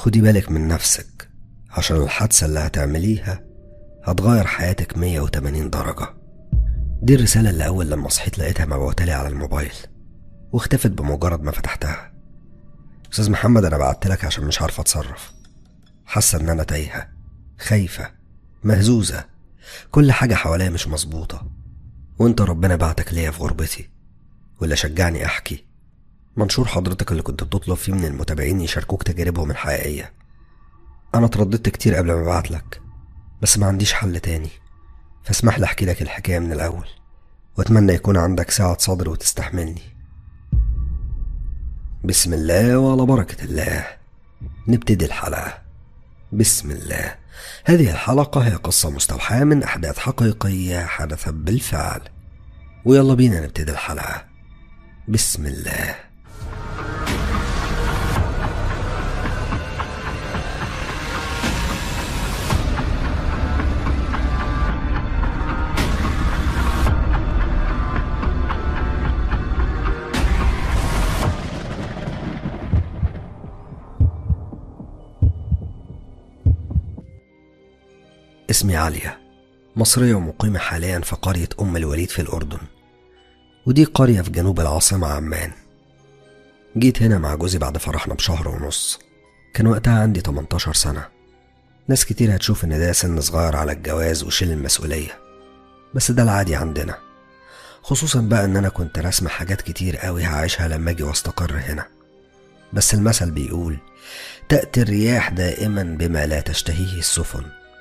خدي بالك من نفسك عشان الحادثة اللي هتعمليها هتغير حياتك 180 درجة دي الرسالة اللي أول لما صحيت لقيتها مبعوتلي على الموبايل واختفت بمجرد ما فتحتها أستاذ محمد أنا بعتلك عشان مش عارفة أتصرف حاسة إن أنا تايهة خايفة مهزوزة كل حاجة حواليا مش مظبوطة وانت ربنا بعتك ليا في غربتي واللي شجعني أحكي منشور حضرتك اللي كنت بتطلب فيه من المتابعين يشاركوك تجاربهم الحقيقية أنا اترددت كتير قبل ما أبعتلك بس ما عنديش حل تاني فاسمح لي أحكي لك الحكاية من الأول وأتمنى يكون عندك سعة صدر وتستحملني بسم الله وعلى بركة الله نبتدي الحلقة بسم الله هذه الحلقة هي قصة مستوحاة من أحداث حقيقية حدثت بالفعل ويلا بينا نبتدي الحلقة بسم الله اسمي عالية مصرية ومقيمة حاليا في قرية أم الوليد في الأردن ودي قرية في جنوب العاصمة عمان جيت هنا مع جوزي بعد فرحنا بشهر ونص كان وقتها عندي 18 سنة ناس كتير هتشوف إن ده سن صغير على الجواز وشيل المسؤولية بس ده العادي عندنا خصوصا بقى إن أنا كنت راسمة حاجات كتير قوي هعيشها لما أجي واستقر هنا بس المثل بيقول تأتي الرياح دائما بما لا تشتهيه السفن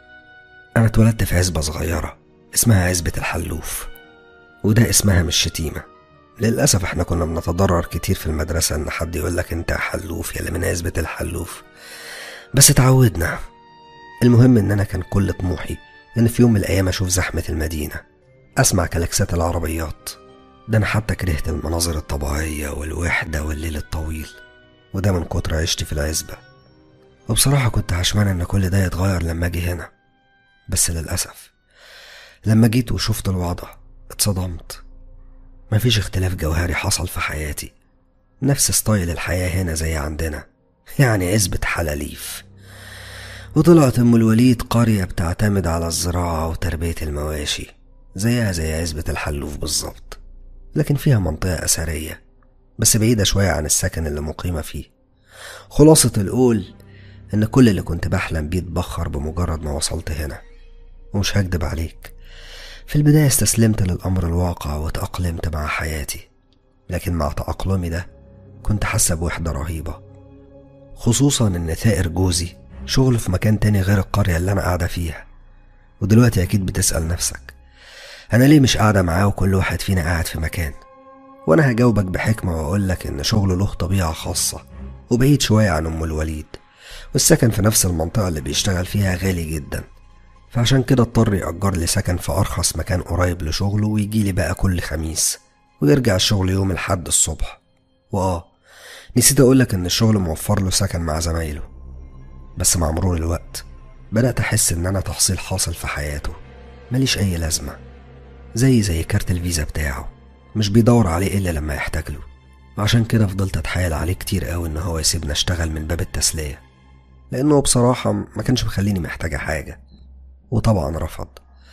أنا اتولدت في عزبة صغيرة اسمها عزبة الحلوف وده اسمها مش شتيمة للأسف احنا كنا بنتضرر كتير في المدرسة إن حد يقولك أنت حلوف يا اللي من عزبة الحلوف بس اتعودنا المهم إن أنا كان كل طموحي إن في يوم من الأيام أشوف زحمة المدينة أسمع كلاكسات العربيات ده أنا حتى كرهت المناظر الطبيعية والوحدة والليل الطويل وده من كتر عشتي في العزبة وبصراحة كنت عشمان إن كل ده يتغير لما أجي هنا بس للأسف لما جيت وشفت الوضع اتصدمت مفيش اختلاف جوهري حصل في حياتي نفس ستايل الحياة هنا زي عندنا يعني عزبة حلاليف وطلعت أم الوليد قرية بتعتمد على الزراعة وتربية المواشي زيها زي عزبة الحلوف بالظبط لكن فيها منطقة أثرية بس بعيدة شوية عن السكن اللي مقيمة فيه خلاصة القول إن كل اللي كنت بحلم بيه اتبخر بمجرد ما وصلت هنا ومش هكدب عليك في البداية استسلمت للأمر الواقع وتأقلمت مع حياتي لكن مع تأقلمي ده كنت حاسة بوحدة رهيبة خصوصا إن ثائر جوزي شغل في مكان تاني غير القرية اللي أنا قاعدة فيها ودلوقتي أكيد بتسأل نفسك أنا ليه مش قاعدة معاه وكل واحد فينا قاعد في مكان وأنا هجاوبك بحكمة وأقولك إن شغله له طبيعة خاصة وبعيد شوية عن أم الوليد والسكن في نفس المنطقة اللي بيشتغل فيها غالي جدا فعشان كده اضطر يأجر لي سكن في أرخص مكان قريب لشغله ويجيلي بقى كل خميس ويرجع الشغل يوم الحد الصبح وآه نسيت أقولك إن الشغل موفر له سكن مع زمايله بس مع مرور الوقت بدأت أحس إن أنا تحصيل حاصل في حياته ماليش أي لازمة زي زي كارت الفيزا بتاعه مش بيدور عليه إلا لما يحتاج له وعشان كده فضلت أتحايل عليه كتير قوي إن هو يسيبني أشتغل من باب التسلية لأنه بصراحة ما كانش مخليني محتاجة حاجة وطبعا رفض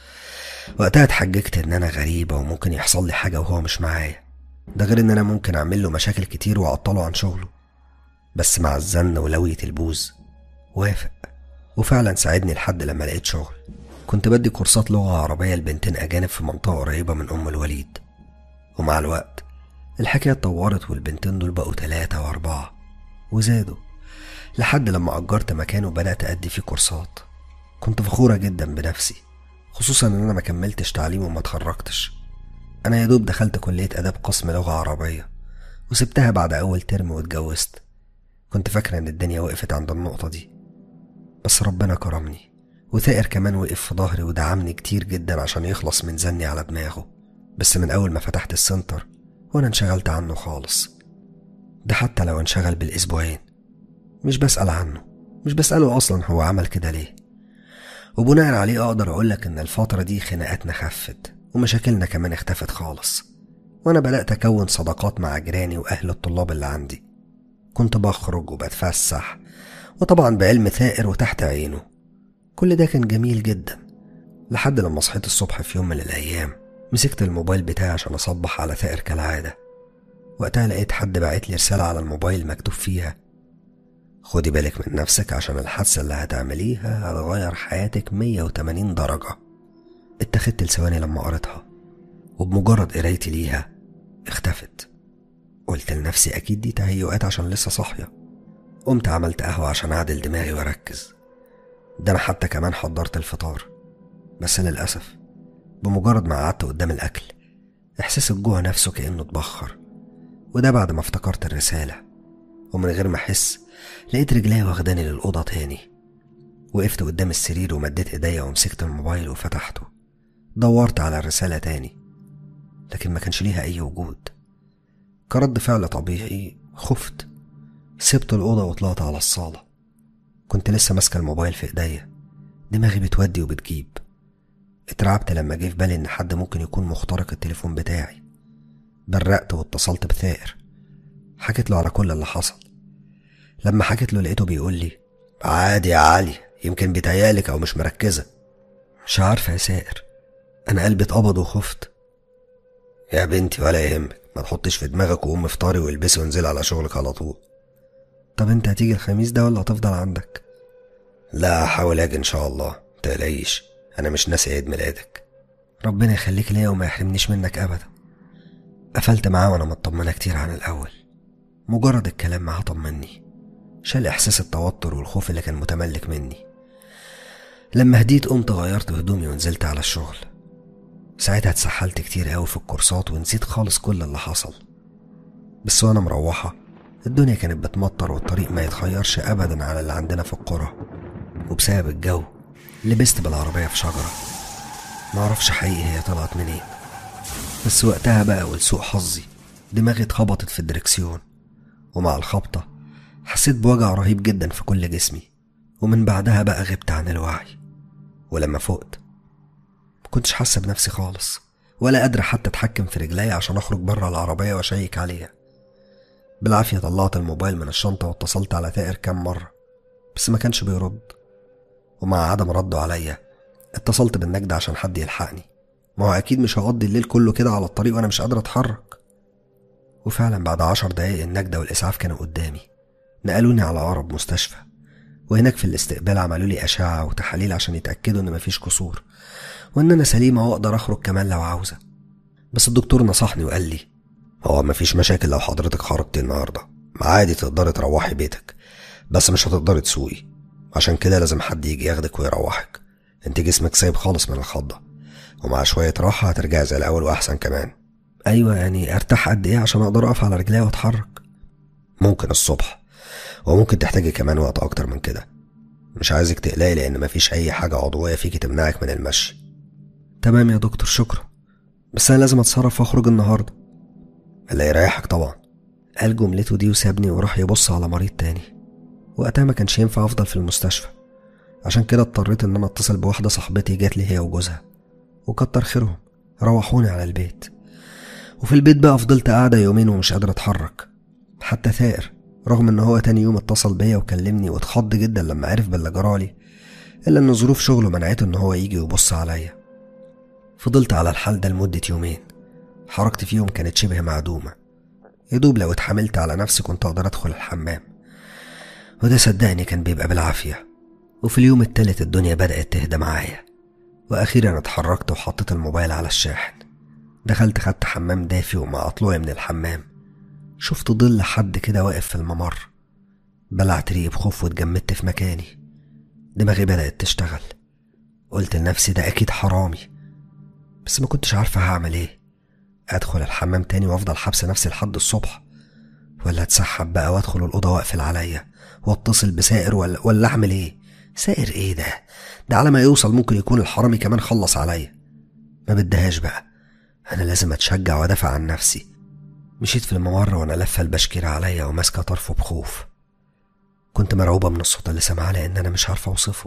وقتها اتحججت ان انا غريبة وممكن يحصل لي حاجة وهو مش معايا ده غير ان انا ممكن اعمل له مشاكل كتير واعطله عن شغله بس مع الزن ولوية البوز وافق وفعلا ساعدني لحد لما لقيت شغل كنت بدي كورسات لغة عربية لبنتين أجانب في منطقة قريبة من أم الوليد ومع الوقت الحكاية اتطورت والبنتين دول بقوا تلاتة وأربعة وزادوا لحد لما أجرت مكان وبدأت أدي فيه كورسات كنت فخورة جدا بنفسي خصوصا ان انا ما كملتش تعليم وما اتخرجتش انا يا دوب دخلت كلية اداب قسم لغة عربية وسبتها بعد اول ترم واتجوزت كنت فاكرة ان الدنيا وقفت عند النقطة دي بس ربنا كرمني وثائر كمان وقف في ظهري ودعمني كتير جدا عشان يخلص من زني على دماغه بس من اول ما فتحت السنتر وانا انشغلت عنه خالص ده حتى لو انشغل بالاسبوعين مش بسأل عنه مش بسأله اصلا هو عمل كده ليه وبناء عليه أقدر أقولك إن الفترة دي خناقاتنا خفت ومشاكلنا كمان اختفت خالص وأنا بدأت أكون صداقات مع جيراني وأهل الطلاب اللي عندي كنت بخرج وبتفسح وطبعا بعلم ثائر وتحت عينه كل ده كان جميل جدا لحد لما صحيت الصبح في يوم من الأيام مسكت الموبايل بتاعي عشان أصبح على ثائر كالعادة وقتها لقيت حد بعت لي رسالة على الموبايل مكتوب فيها خدي بالك من نفسك عشان الحادثة اللي هتعمليها هتغير حياتك 180 درجة اتخذت لثواني لما قريتها وبمجرد قرايتي ليها اختفت قلت لنفسي أكيد دي تهيؤات عشان لسه صاحية قمت عملت قهوة عشان أعدل دماغي وأركز ده أنا حتى كمان حضرت الفطار بس للأسف بمجرد ما قعدت قدام الأكل إحساس الجوع نفسه كأنه اتبخر وده بعد ما افتكرت الرسالة ومن غير ما أحس لقيت رجلي واخداني للأوضة تاني وقفت قدام السرير ومديت ايديا ومسكت الموبايل وفتحته دورت على الرسالة تاني لكن ما كانش ليها أي وجود كرد فعل طبيعي خفت سبت الأوضة وطلعت على الصالة كنت لسه ماسكة الموبايل في ايديا دماغي بتودي وبتجيب اترعبت لما جه في بالي ان حد ممكن يكون مخترق التليفون بتاعي برقت واتصلت بثائر حكيت له على كل اللي حصل لما حكيت له لقيته بيقول لي عادي يا علي يمكن بيتهيألك او مش مركزة مش عارفة يا سائر انا قلبي اتقبض وخفت يا بنتي ولا يهمك ما تحطش في دماغك وقوم افطري والبسي وانزلي على شغلك على طول طب انت هتيجي الخميس ده ولا هتفضل عندك لا هحاول اجي ان شاء الله متقلقيش انا مش ناسي عيد ميلادك ربنا يخليك ليا وما يحرمنيش منك ابدا قفلت معاه وانا مطمنه كتير عن الاول مجرد الكلام معاه طمني شال احساس التوتر والخوف اللي كان متملك مني لما هديت قمت غيرت هدومي ونزلت على الشغل ساعتها اتسحلت كتير قوي في الكورسات ونسيت خالص كل اللي حصل بس وانا مروحة الدنيا كانت بتمطر والطريق ما يتخيرش ابدا على اللي عندنا في القرى وبسبب الجو لبست بالعربية في شجرة معرفش حقيقي هي طلعت منين بس وقتها بقى ولسوء حظي دماغي اتخبطت في الدركسيون ومع الخبطة حسيت بوجع رهيب جدا في كل جسمي ومن بعدها بقى غبت عن الوعي ولما فقت مكنتش حاسة بنفسي خالص ولا قادرة حتى أتحكم في رجلي عشان أخرج بره العربية وأشيك عليها بالعافية طلعت الموبايل من الشنطة واتصلت على ثائر كام مرة بس ما كانش بيرد ومع عدم رده عليا اتصلت بالنجدة عشان حد يلحقني ما هو أكيد مش هقضي الليل كله كده على الطريق وأنا مش قادر أتحرك وفعلا بعد عشر دقايق النجدة والإسعاف كانوا قدامي نقلوني على أقرب مستشفى وهناك في الاستقبال عملوا لي أشعة وتحاليل عشان يتأكدوا إن مفيش كسور وإن أنا سليمة وأقدر أخرج كمان لو عاوزة بس الدكتور نصحني وقال لي هو مفيش مشاكل لو حضرتك خرجتي النهاردة عادي تقدري تروحي بيتك بس مش هتقدري تسوقي عشان كده لازم حد يجي ياخدك ويروحك انت جسمك سايب خالص من الخضة ومع شوية راحة هترجعي زي الأول وأحسن كمان أيوة يعني أرتاح قد إيه عشان أقدر أقف على رجلي وأتحرك ممكن الصبح وممكن تحتاجي كمان وقت أكتر من كده مش عايزك تقلقي لأن مفيش أي حاجة عضوية فيكي تمنعك من المشي تمام يا دكتور شكرا بس أنا لازم أتصرف وأخرج النهاردة اللي يريحك طبعا قال جملته دي وسابني وراح يبص على مريض تاني وقتها ما كانش ينفع أفضل في المستشفى عشان كده اضطريت إن أنا أتصل بواحدة صاحبتي جات لي هي وجوزها وكتر خيرهم روحوني على البيت وفي البيت بقى فضلت قاعدة يومين ومش قادر أتحرك حتى ثائر رغم إن هو تاني يوم اتصل بيا وكلمني واتخض جدا لما عرف باللي جرالي إلا إن ظروف شغله منعته إن هو يجي ويبص عليا فضلت على الحال ده لمدة يومين حركتي فيهم كانت شبه معدومة يدوب لو اتحملت على نفسي كنت أقدر أدخل الحمام وده صدقني كان بيبقى بالعافية وفي اليوم التالت الدنيا بدأت تهدى معايا وأخيرا اتحركت وحطيت الموبايل على الشاحن دخلت خدت حمام دافي ومع طلوعي من الحمام شفت ظل حد كده واقف في الممر بلعت ريقي بخوف واتجمدت في مكاني دماغي بدأت تشتغل قلت لنفسي ده أكيد حرامي بس ما كنتش عارفة هعمل ايه أدخل الحمام تاني وأفضل حبس نفسي لحد الصبح ولا أتسحب بقى وأدخل الأوضة وأقفل عليا وأتصل بسائر ولا, ولا أعمل ايه سائر ايه ده ده على ما يوصل ممكن يكون الحرامي كمان خلص عليا ما بدهاش بقى أنا لازم أتشجع وأدافع عن نفسي مشيت في الممر وأنا لفة البشكيرة عليا وماسكة طرفه بخوف كنت مرعوبة من الصوت اللي سامعاه لأن أنا مش عارفة أوصفه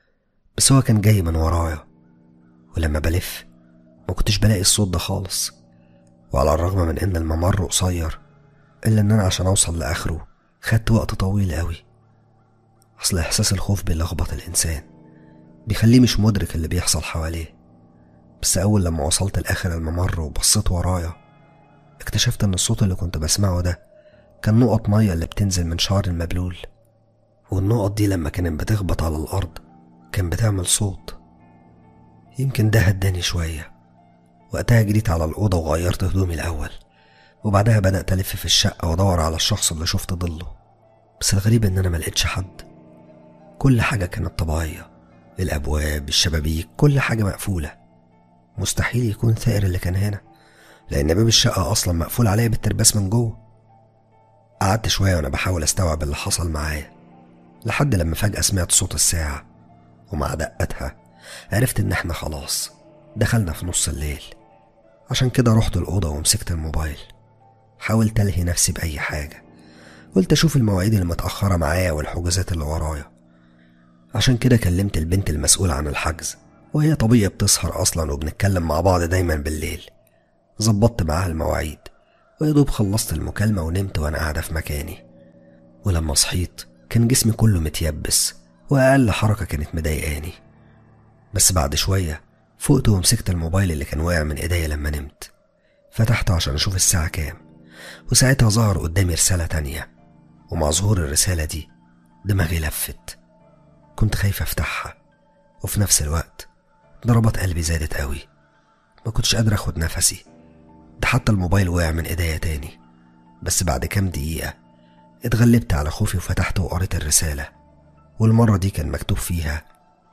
بس هو كان جاي من ورايا ولما بلف ما كنتش بلاقي الصوت ده خالص وعلى الرغم من إن الممر قصير إلا إن أنا عشان أوصل لآخره خدت وقت طويل قوي أصل إحساس الخوف بيلخبط الإنسان بيخليه مش مدرك اللي بيحصل حواليه بس أول لما وصلت لآخر الممر وبصيت ورايا اكتشفت إن الصوت اللي كنت بسمعه ده كان نقط مية اللي بتنزل من شعر المبلول والنقط دي لما كانت بتخبط على الأرض كان بتعمل صوت يمكن ده هداني شوية وقتها جريت على الأوضة وغيرت هدومي الأول وبعدها بدأت ألف في الشقة وأدور على الشخص اللي شفت ظله بس الغريب إن أنا ملقتش حد كل حاجة كانت طبيعية الأبواب الشبابيك كل حاجة مقفولة مستحيل يكون ثائر اللي كان هنا لأن باب الشقة أصلا مقفول عليا بالترباس من جوه قعدت شوية وأنا بحاول أستوعب اللي حصل معايا لحد لما فجأة سمعت صوت الساعة ومع دقتها عرفت إن إحنا خلاص دخلنا في نص الليل عشان كده رحت الأوضة ومسكت الموبايل حاولت ألهي نفسي بأي حاجة قلت أشوف المواعيد المتأخرة معايا والحجوزات اللي ورايا عشان كده كلمت البنت المسؤولة عن الحجز وهي طبيعي بتسهر أصلا وبنتكلم مع بعض دايما بالليل ظبطت معاها المواعيد ويا دوب خلصت المكالمة ونمت وأنا قاعدة في مكاني ولما صحيت كان جسمي كله متيبس وأقل حركة كانت مضايقاني بس بعد شوية فقت ومسكت الموبايل اللي كان واقع من ايديا لما نمت فتحته عشان أشوف الساعة كام وساعتها ظهر قدامي رسالة تانية ومع ظهور الرسالة دي دماغي لفت كنت خايف أفتحها وفي نفس الوقت ضربات قلبي زادت قوي ما كنتش قادر أخد نفسي ده حتى الموبايل وقع من ايديا تاني بس بعد كام دقيقة اتغلبت على خوفي وفتحته وقريت الرسالة والمرة دي كان مكتوب فيها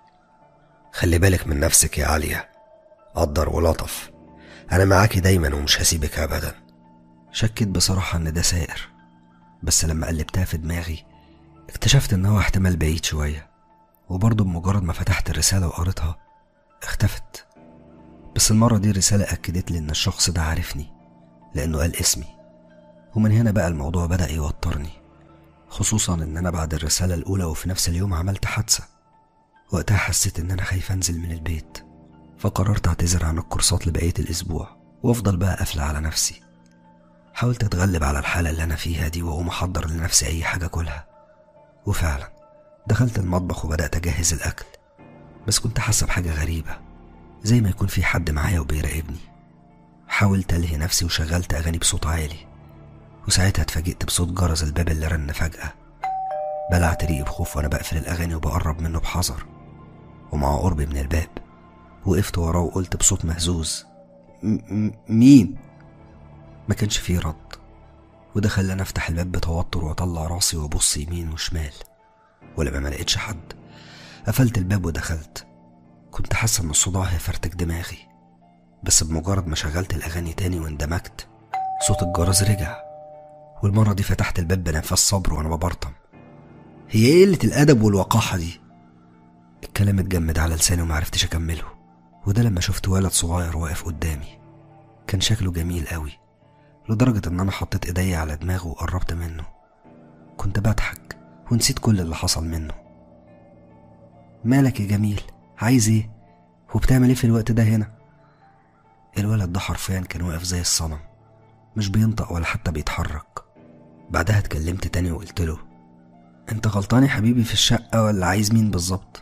خلي بالك من نفسك يا عالية قدر ولطف أنا معاكي دايما ومش هسيبك أبدا شكيت بصراحة إن ده سائر بس لما قلبتها في دماغي اكتشفت إن هو احتمال بعيد شوية وبرضه بمجرد ما فتحت الرسالة وقريتها اختفت بس المرة دي الرسالة أكدت لي إن الشخص ده عارفني لأنه قال اسمي ومن هنا بقى الموضوع بدأ يوترني خصوصا إن أنا بعد الرسالة الأولى وفي نفس اليوم عملت حادثة وقتها حسيت إن أنا خايف أنزل من البيت فقررت أعتذر عن الكورسات لبقية الأسبوع وأفضل بقى قافلة على نفسي حاولت أتغلب على الحالة اللي أنا فيها دي وأقوم أحضر لنفسي أي حاجة كلها وفعلا دخلت المطبخ وبدأت أجهز الأكل بس كنت حاسة بحاجة غريبة زي ما يكون في حد معايا وبيراقبني حاولت ألهي نفسي وشغلت أغاني بصوت عالي وساعتها اتفاجئت بصوت جرس الباب اللي رن فجأة بلعت ريقي بخوف وأنا بقفل الأغاني وبقرب منه بحذر ومع قربي من الباب وقفت وراه وقلت بصوت مهزوز مين؟ ما كانش فيه رد وده خلاني افتح الباب بتوتر واطلع راسي وابص يمين وشمال ولما ما لقيتش حد قفلت الباب ودخلت كنت حاسه ان الصداع هيفرتك دماغي بس بمجرد ما شغلت الاغاني تاني واندمجت صوت الجرس رجع والمره دي فتحت الباب بنفس صبر وانا ببرطم هي ايه قله الادب والوقاحه دي الكلام اتجمد على لساني ومعرفتش اكمله وده لما شفت ولد صغير واقف قدامي كان شكله جميل قوي لدرجة إن أنا حطيت إيديا على دماغه وقربت منه كنت بضحك ونسيت كل اللي حصل منه مالك يا جميل عايز ايه وبتعمل ايه في الوقت ده هنا الولد ده حرفيا كان واقف زي الصنم مش بينطق ولا حتى بيتحرك بعدها اتكلمت تاني وقلت له انت غلطان يا حبيبي في الشقة ولا عايز مين بالظبط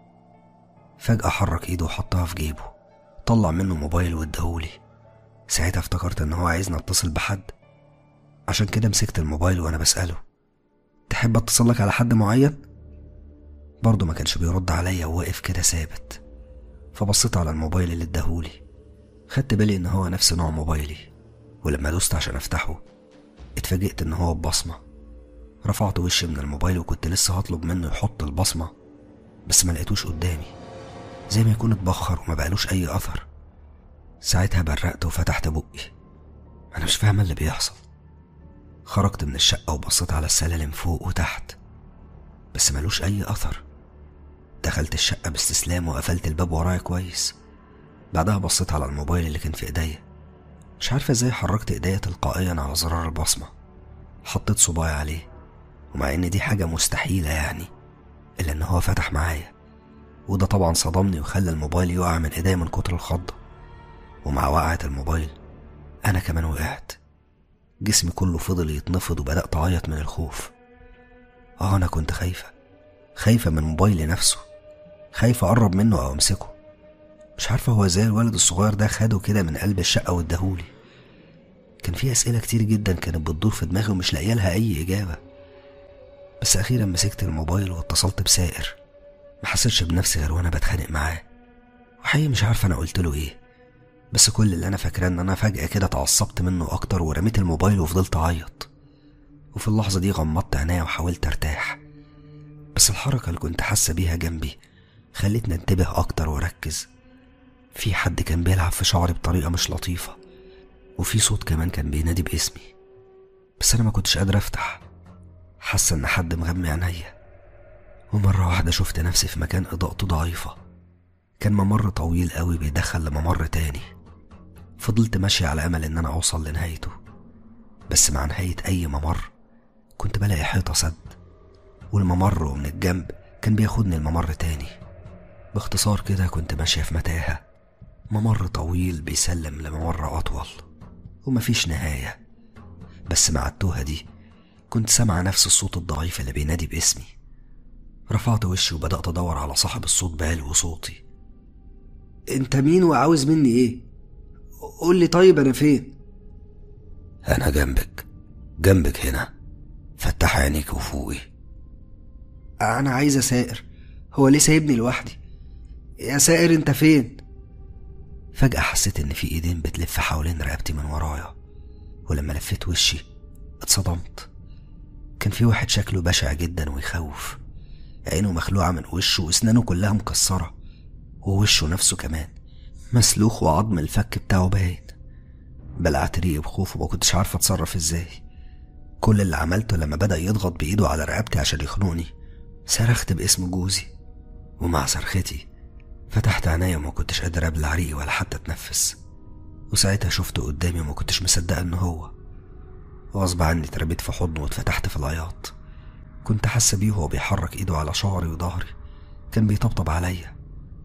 فجأة حرك ايده وحطها في جيبه طلع منه موبايل واداهولي ساعتها افتكرت ان هو عايزني اتصل بحد عشان كده مسكت الموبايل وانا بسأله تحب اتصل لك على حد معين برضه ما كانش بيرد عليا وواقف كده ثابت فبصيت على الموبايل اللي اداهولي خدت بالي ان هو نفس نوع موبايلي ولما دوست عشان افتحه اتفاجئت ان هو ببصمة رفعت وشي من الموبايل وكنت لسه هطلب منه يحط البصمة بس ما لقيتوش قدامي زي ما يكون اتبخر وما بقالوش اي اثر ساعتها برقت وفتحت بقي انا مش فاهمه اللي بيحصل خرجت من الشقه وبصيت على السلالم فوق وتحت بس ملوش اي اثر دخلت الشقه باستسلام وقفلت الباب ورايا كويس بعدها بصيت على الموبايل اللي كان في ايديا مش عارفه ازاي حركت ايديا تلقائيا على زرار البصمه حطيت صباعي عليه ومع ان دي حاجه مستحيله يعني الا ان هو فتح معايا وده طبعا صدمني وخلى الموبايل يقع من ايديا من كتر الخضه ومع وقعة الموبايل أنا كمان وقعت جسمي كله فضل يتنفض وبدأت أعيط من الخوف آه أنا كنت خايفة خايفة من موبايلي نفسه خايفة أقرب منه أو أمسكه مش عارفة هو ازاي الولد الصغير ده خده كده من قلب الشقة واداهولي كان في أسئلة كتير جدا كانت بتدور في دماغي ومش لاقيه لها أي إجابة بس أخيرا مسكت الموبايل واتصلت بسائر ما حسيتش بنفسي غير وأنا بتخانق معاه وحقيقي مش عارفة أنا قلت له إيه بس كل اللي أنا فاكراه إن أنا فجأة كده اتعصبت منه أكتر ورميت الموبايل وفضلت أعيط وفي اللحظة دي غمضت عينيا وحاولت أرتاح بس الحركة اللي كنت حاسة بيها جنبي خلتني انتبه أكتر وأركز في حد كان بيلعب في شعري بطريقة مش لطيفة وفي صوت كمان كان بينادي باسمي بس أنا ما كنتش قادر أفتح حاسة إن حد مغمي عينيا ومرة واحدة شفت نفسي في مكان إضاءته ضعيفة كان ممر طويل قوي بيدخل لممر تاني فضلت ماشي على أمل إن أنا أوصل لنهايته بس مع نهاية أي ممر كنت بلاقي حيطة سد والممر ومن الجنب كان بياخدني الممر تاني باختصار كده كنت ماشية في متاهة ممر طويل بيسلم لممر أطول ومفيش نهاية بس مع التوهة دي كنت سامعة نفس الصوت الضعيف اللي بينادي باسمي رفعت وشي وبدأت أدور على صاحب الصوت بعلو صوتي انت مين وعاوز مني ايه قول لي طيب انا فين أنا جنبك جنبك هنا فتح عينيك وفوقي انا عايز اسائر هو ليه سايبني لوحدي يا سائر انت فين فجأة حسيت إن في إيدين بتلف حوالين رقبتي من ورايا ولما لفيت وشي اتصدمت كان في واحد شكله بشع جدا ويخوف عينه مخلوعة من وشه وأسنانه كلها مكسرة ووشه نفسه كمان مسلوخ وعظم الفك بتاعه باين بلعت ريقي بخوف وما كنتش عارفة أتصرف إزاي كل اللي عملته لما بدأ يضغط بإيده على رقبتي عشان يخنقني صرخت باسم جوزي ومع صرختي فتحت عينيا وما كنتش قادر ابلع ريقي ولا حتى اتنفس وساعتها شفته قدامي وما كنتش مصدقه انه هو غصب عني اتربيت في حضنه واتفتحت في العياط كنت حاسه بيه وهو بيحرك ايده على شعري وظهري كان بيطبطب عليا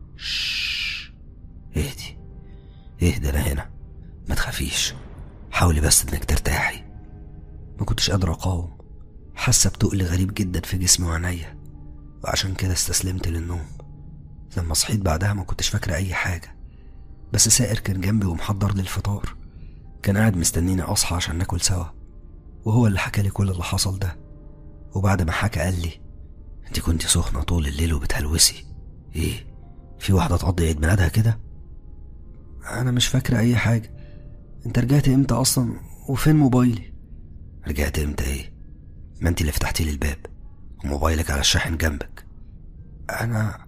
شش اهدي اهدي انا هنا ما تخافيش حاولي بس انك ترتاحي ما كنتش قادر اقاوم حاسه بتقل غريب جدا في جسمي وعينيا وعشان كده استسلمت للنوم لما صحيت بعدها ما كنتش فاكرة أي حاجة بس سائر كان جنبي ومحضر لي الفطار كان قاعد مستنيني أصحى عشان ناكل سوا وهو اللي حكى لي كل اللي حصل ده وبعد ما حكى قال لي انت كنت سخنة طول الليل وبتهلوسي ايه في واحدة تقضي عيد ميلادها كده انا مش فاكرة اي حاجة انت رجعت امتى اصلا وفين موبايلي رجعت امتى ايه ما انت اللي فتحتي لي الباب وموبايلك على الشاحن جنبك انا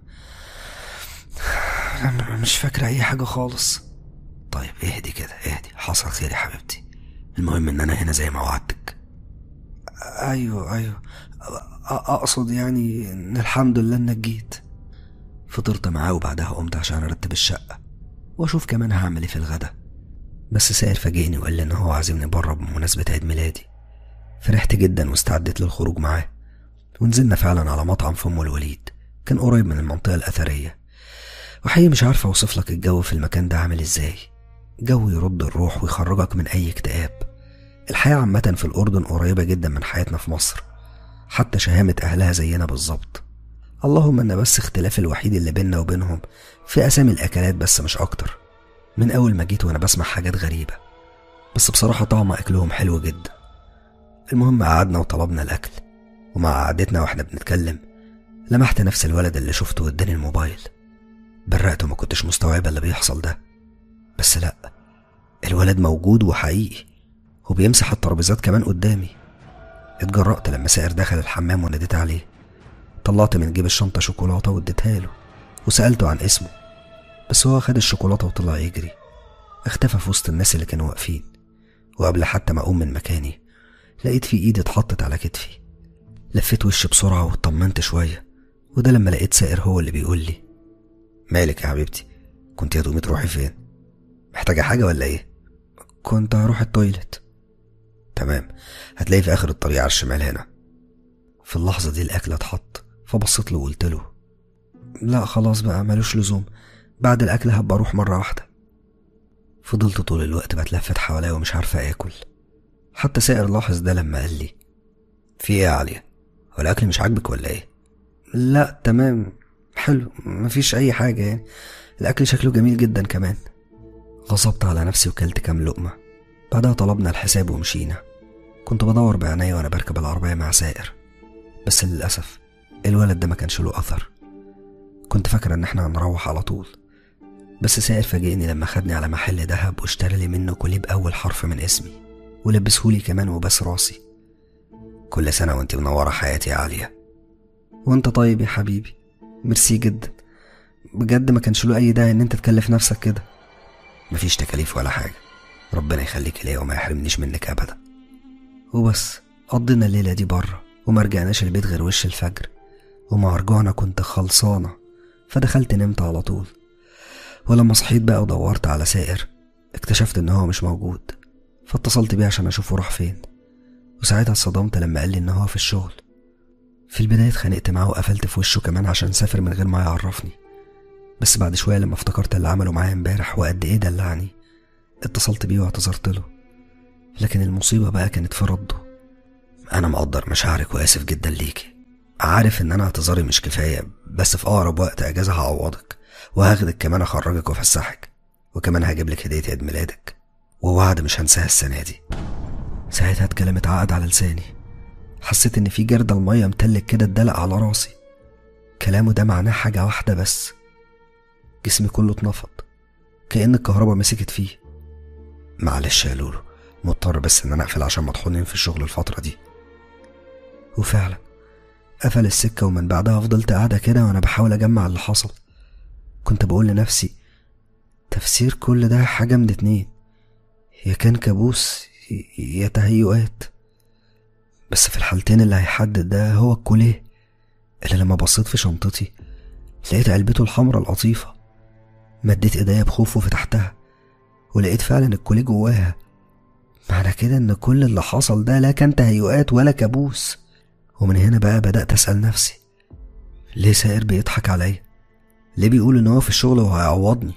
انا مش فاكرة اي حاجة خالص طيب اهدي كده اهدي حصل خير يا حبيبتي المهم ان انا هنا زي ما وعدتك ايوه ايوه اقصد يعني ان الحمد لله انك جيت فطرت معاه وبعدها قمت عشان ارتب الشقة واشوف كمان هعمل ايه في الغدا بس سائر فاجئني وقال لي ان هو عازمني بره بمناسبة عيد ميلادي فرحت جدا واستعدت للخروج معاه ونزلنا فعلا على مطعم في ام الوليد كان قريب من المنطقة الأثرية وحقيقي مش عارف أوصف لك الجو في المكان ده عامل إزاي جو يرد الروح ويخرجك من أي اكتئاب الحياة عامة في الأردن قريبة جدا من حياتنا في مصر حتى شهامة أهلها زينا بالظبط اللهم إن بس اختلاف الوحيد اللي بيننا وبينهم في أسامي الأكلات بس مش أكتر من أول ما جيت وأنا بسمع حاجات غريبة بس بصراحة طعم أكلهم حلو جدا المهم قعدنا وطلبنا الأكل ومع قعدتنا واحنا بنتكلم لمحت نفس الولد اللي شفته واداني الموبايل برقت وما كنتش مستوعبة اللي بيحصل ده بس لأ الولد موجود وحقيقي وبيمسح الترابيزات كمان قدامي اتجرأت لما سائر دخل الحمام وناديت عليه طلعت من جيب الشنطة شوكولاتة واديتها له وسألته عن اسمه بس هو خد الشوكولاتة وطلع يجري اختفى في وسط الناس اللي كانوا واقفين وقبل حتى ما أقوم من مكاني لقيت في إيدي اتحطت على كتفي لفيت وشي بسرعة واطمنت شوية وده لما لقيت سائر هو اللي بيقول لي مالك يا حبيبتي كنت يا دومي تروحي فين محتاجة حاجة ولا ايه كنت هروح التويلت تمام هتلاقي في آخر الطريق على الشمال هنا في اللحظة دي الأكل اتحط فبصيت له وقلت له لا خلاص بقى ملوش لزوم بعد الأكل هبقى أروح مرة واحدة فضلت طول الوقت بتلفت حواليا ومش عارفة آكل حتى سائر لاحظ ده لما قال لي في ايه يا عليا هو الأكل مش عاجبك ولا ايه لا تمام حلو مفيش اي حاجة يعني الاكل شكله جميل جدا كمان غصبت على نفسي وكلت كام لقمة بعدها طلبنا الحساب ومشينا كنت بدور بعيني وانا بركب العربية مع سائر بس للأسف الولد ده ما كانش له أثر كنت فاكرة إن احنا هنروح على طول بس سائر فاجئني لما خدني على محل دهب واشترى لي منه كوليه بأول حرف من اسمي ولبسهولي كمان وبس راسي كل سنة وانت منورة حياتي يا عالية وانت طيب يا حبيبي ميرسي جدا بجد ما كانش له اي داعي ان انت تكلف نفسك كده مفيش تكاليف ولا حاجة ربنا يخليك ليا وما يحرمنيش منك أبدا وبس قضينا الليلة دي بره وما رجعناش البيت غير وش الفجر ومع رجوعنا كنت خلصانة فدخلت نمت على طول ولما صحيت بقى ودورت على سائر اكتشفت ان هو مش موجود فاتصلت بيه عشان اشوفه راح فين وساعتها اتصدمت لما قال لي ان هو في الشغل في البداية اتخانقت معاه وقفلت في وشه كمان عشان سافر من غير ما يعرفني بس بعد شوية لما افتكرت اللي عمله معايا امبارح وقد ايه دلعني اتصلت بيه واعتذرت له لكن المصيبة بقى كانت في رده أنا مقدر مشاعرك وآسف جدا ليكي عارف إن أنا اعتذاري مش كفاية بس في أقرب وقت أجازة هعوضك وهاخدك كمان أخرجك وأفسحك وكمان هجيب لك هدية عيد ميلادك ووعد مش هنساها السنة دي ساعتها اتكلم اتعقد على لساني حسيت ان في جردل المية متلج كده اتدلق على راسي كلامه ده معناه حاجة واحدة بس جسمي كله اتنفض كأن الكهرباء مسكت فيه معلش يا لولو مضطر بس ان انا اقفل عشان مطحونين في الشغل الفترة دي وفعلا قفل السكة ومن بعدها فضلت قاعدة كده وانا بحاول اجمع اللي حصل كنت بقول لنفسي تفسير كل ده حاجة من اتنين يا كان كابوس يا تهيؤات بس في الحالتين اللي هيحدد ده هو الكوليه اللي لما بصيت في شنطتي لقيت علبته الحمراء القطيفة مديت ايديا بخوف وفتحتها ولقيت فعلا الكوليه جواها معنى كده ان كل اللي حصل ده لا كان تهيؤات ولا كابوس ومن هنا بقى بدأت أسأل نفسي ليه سائر بيضحك عليا ليه بيقول ان هو في الشغل وهيعوضني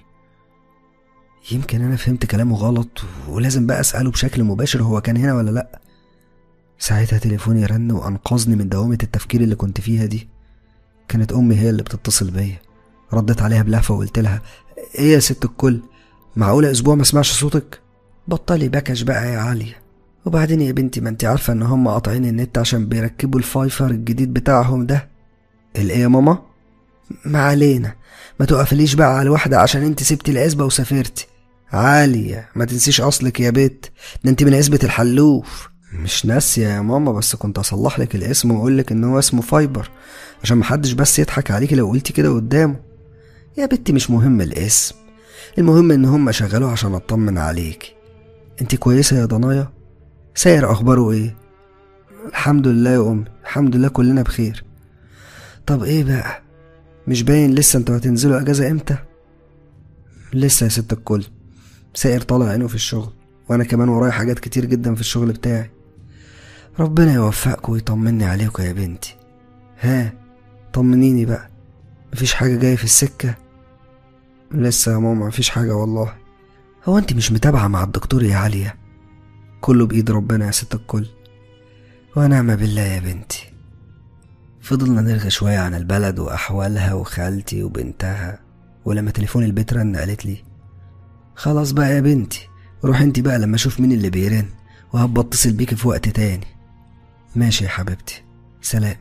يمكن انا فهمت كلامه غلط ولازم بقى اساله بشكل مباشر هو كان هنا ولا لا ساعتها تليفوني رن وانقذني من دوامه التفكير اللي كنت فيها دي كانت امي هي اللي بتتصل بيا رديت عليها بلهفه وقلت لها ايه يا ست الكل معقوله اسبوع ما اسمعش صوتك بطلي بكش بقى يا عاليه وبعدين يا بنتي ما انت عارفه ان هم قاطعين النت عشان بيركبوا الفايفر الجديد بتاعهم ده الايه يا ماما ما علينا ما تقفليش بقى على الواحدة عشان انت سبتي العزبة وسافرتي عالية ما تنسيش اصلك يا بت ده انت من عزبة الحلوف مش ناسية يا ماما بس كنت اصلح لك الاسم واقول لك ان هو اسمه فايبر عشان محدش بس يضحك عليكي لو قلتي كده قدامه يا بنتي مش مهم الاسم المهم ان هم شغلوه عشان اطمن عليكي انت كويسة يا ضنايا ساير اخباره ايه الحمد لله يا امي الحمد لله كلنا بخير طب ايه بقى مش باين لسه انتوا هتنزلوا اجازة امتى لسه يا ست الكل سائر طالع عينه في الشغل وانا كمان ورايا حاجات كتير جدا في الشغل بتاعي ربنا يوفقكم ويطمني عليكم يا بنتي ها طمنيني بقى مفيش حاجة جاية في السكة لسه يا ماما مفيش حاجة والله هو انت مش متابعة مع الدكتور يا عالية كله بإيد ربنا يا ست الكل ونعم بالله يا بنتي فضلنا نرغي شوية عن البلد وأحوالها وخالتي وبنتها ولما تليفون البيت رن قالت لي خلاص بقى يا بنتي روح انت بقى لما اشوف مين اللي بيرن وهبقى اتصل بيكي في وقت تاني ماشي يا حبيبتي سلام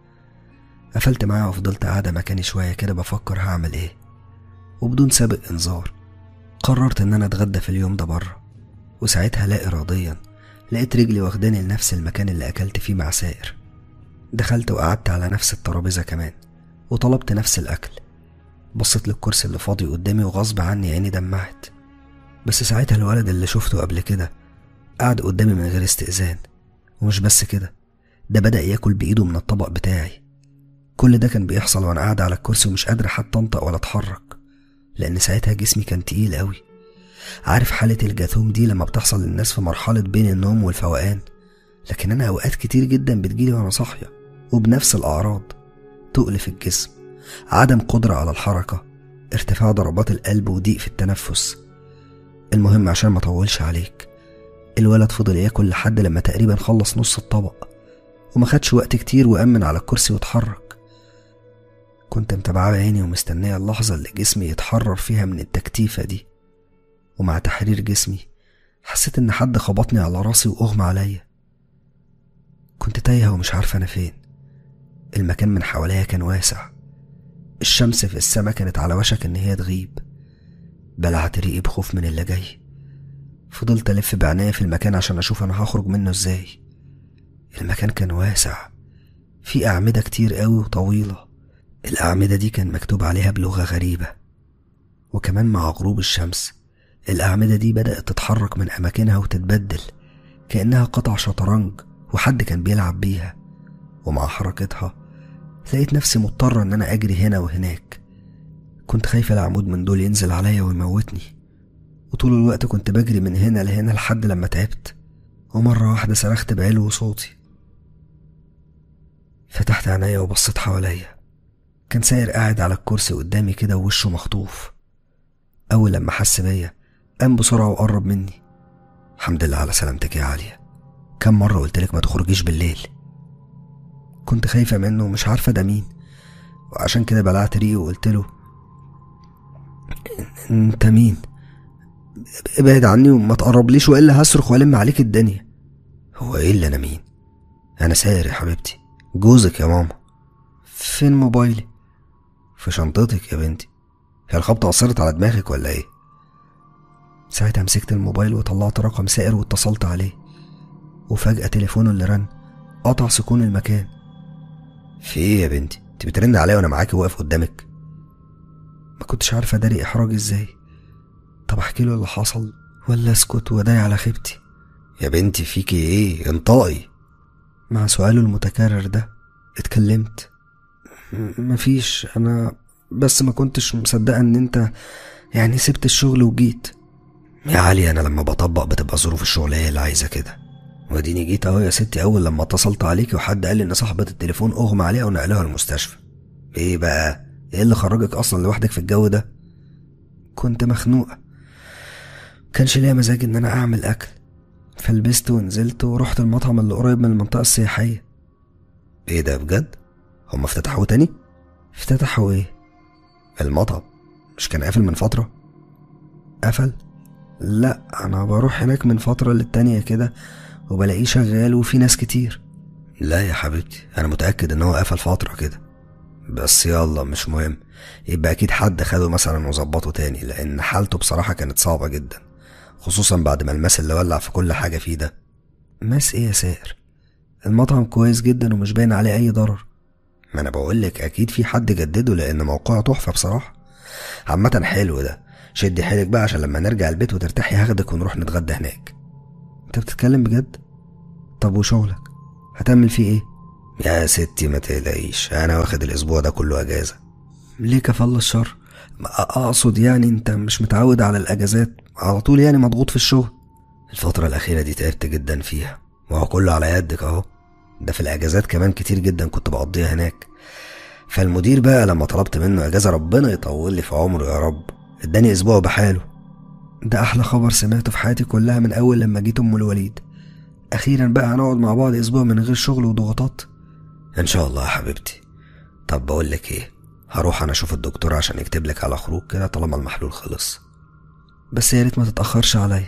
قفلت معاها وفضلت قاعدة مكاني شوية كده بفكر هعمل ايه وبدون سابق انذار قررت ان انا اتغدى في اليوم ده بره وساعتها لا اراديا لقيت رجلي واخداني لنفس المكان اللي اكلت فيه مع سائر دخلت وقعدت على نفس الترابيزة كمان وطلبت نفس الأكل بصيت للكرسي اللي فاضي قدامي وغصب عني عيني دمعت بس ساعتها الولد اللي شفته قبل كده قعد قدامي من غير استئذان ومش بس كده ده بدأ ياكل بإيده من الطبق بتاعي كل ده كان بيحصل وأنا قاعد على الكرسي ومش قادر حتى أنطق ولا أتحرك لأن ساعتها جسمي كان تقيل قوي عارف حالة الجاثوم دي لما بتحصل للناس في مرحلة بين النوم والفوقان لكن أنا أوقات كتير جدا بتجيلي وأنا صاحية وبنفس الأعراض تقل في الجسم عدم قدرة على الحركة ارتفاع ضربات القلب وضيق في التنفس المهم عشان ما اطولش عليك الولد فضل ياكل لحد لما تقريبا خلص نص الطبق وما خدش وقت كتير وأمن على الكرسي واتحرك كنت متابعة بعيني ومستنية اللحظة اللي جسمي يتحرر فيها من التكتيفة دي ومع تحرير جسمي حسيت إن حد خبطني على راسي وأغمى عليا كنت تايهة ومش عارفة أنا فين المكان من حواليا كان واسع الشمس في السما كانت على وشك إن هي تغيب بلعت ريقي بخوف من اللي جاي فضلت ألف بعناية في المكان عشان أشوف أنا هخرج منه إزاي المكان كان واسع في أعمدة كتير قوي وطويلة الأعمدة دي كان مكتوب عليها بلغة غريبة وكمان مع غروب الشمس الأعمدة دي بدأت تتحرك من أماكنها وتتبدل كأنها قطع شطرنج وحد كان بيلعب بيها ومع حركتها لقيت نفسي مضطرة إن أنا أجري هنا وهناك كنت خايفة العمود من دول ينزل عليا ويموتني وطول الوقت كنت بجري من هنا لهنا لحد لما تعبت ومرة واحدة صرخت بعلو صوتي فتحت عينيا وبصيت حواليا كان ساير قاعد على الكرسي قدامي كده ووشه مخطوف أول لما حس بيا قام بسرعة وقرب مني الحمد لله على سلامتك يا عالية كم مرة قلتلك ما تخرجيش بالليل كنت خايفة منه ومش عارفة ده مين وعشان كده بلعت ريقي وقلت له انت مين ابعد عني وما تقربليش والا هصرخ والم عليك الدنيا هو ايه اللي انا مين انا ساير يا حبيبتي جوزك يا ماما فين موبايلي في شنطتك يا بنتي هي الخبطة أثرت على دماغك ولا ايه ساعتها مسكت الموبايل وطلعت رقم سائر واتصلت عليه وفجأة تليفونه اللي رن قطع سكون المكان في ايه يا بنتي انت بترن عليا وانا معاكي واقف قدامك ما كنتش عارفه اداري احراجي ازاي طب احكي له اللي حصل ولا اسكت واداري على خيبتي يا بنتي فيكي ايه انطقي مع سؤاله المتكرر ده اتكلمت م- مفيش انا بس ما كنتش مصدقه ان انت يعني سبت الشغل وجيت يا علي انا لما بطبق بتبقى ظروف الشغل هي اللي عايزه كده واديني جيت اهو يا ستي اول لما اتصلت عليكي وحد قال لي ان صاحبة التليفون اغمى عليها ونقلوها المستشفى ايه بقى ايه اللي خرجك اصلا لوحدك في الجو ده كنت مخنوقة كانش ليا مزاج ان انا اعمل اكل فلبست ونزلت ورحت المطعم اللي قريب من المنطقة السياحية ايه ده بجد هما افتتحوه تاني افتتحوا ايه المطعم مش كان قافل من فترة قفل لا انا بروح هناك من فترة للتانية كده وبلاقيه شغال وفي ناس كتير لا يا حبيبتي انا متأكد ان هو قفل فترة كده بس يلا مش مهم يبقى اكيد حد خده مثلا وظبطه تاني لان حالته بصراحة كانت صعبة جدا خصوصا بعد ما الماس اللي ولع في كل حاجة فيه ده ماس ايه يا سائر المطعم كويس جدا ومش باين عليه اي ضرر ما انا بقولك اكيد في حد جدده لان موقعه تحفة بصراحة عامة حلو ده شدي حيلك بقى عشان لما نرجع البيت وترتاحي هاخدك ونروح نتغدى هناك انت بتتكلم بجد طب وشغلك هتعمل فيه ايه يا ستي ما تقلقيش انا واخد الاسبوع ده كله اجازه ليه كفل الشر ما اقصد يعني انت مش متعود على الاجازات على طول يعني مضغوط في الشغل الفتره الاخيره دي تعبت جدا فيها وهو كله على يدك اهو ده في الاجازات كمان كتير جدا كنت بقضيها هناك فالمدير بقى لما طلبت منه اجازه ربنا يطول لي في عمره يا رب اداني اسبوع بحاله ده احلى خبر سمعته في حياتي كلها من اول لما جيت ام الوليد اخيرا بقى هنقعد مع بعض اسبوع من غير شغل وضغوطات ان شاء الله يا حبيبتي طب بقول لك ايه هروح انا اشوف الدكتور عشان يكتب لك على خروج كده طالما المحلول خلص بس يا ريت ما تتاخرش عليا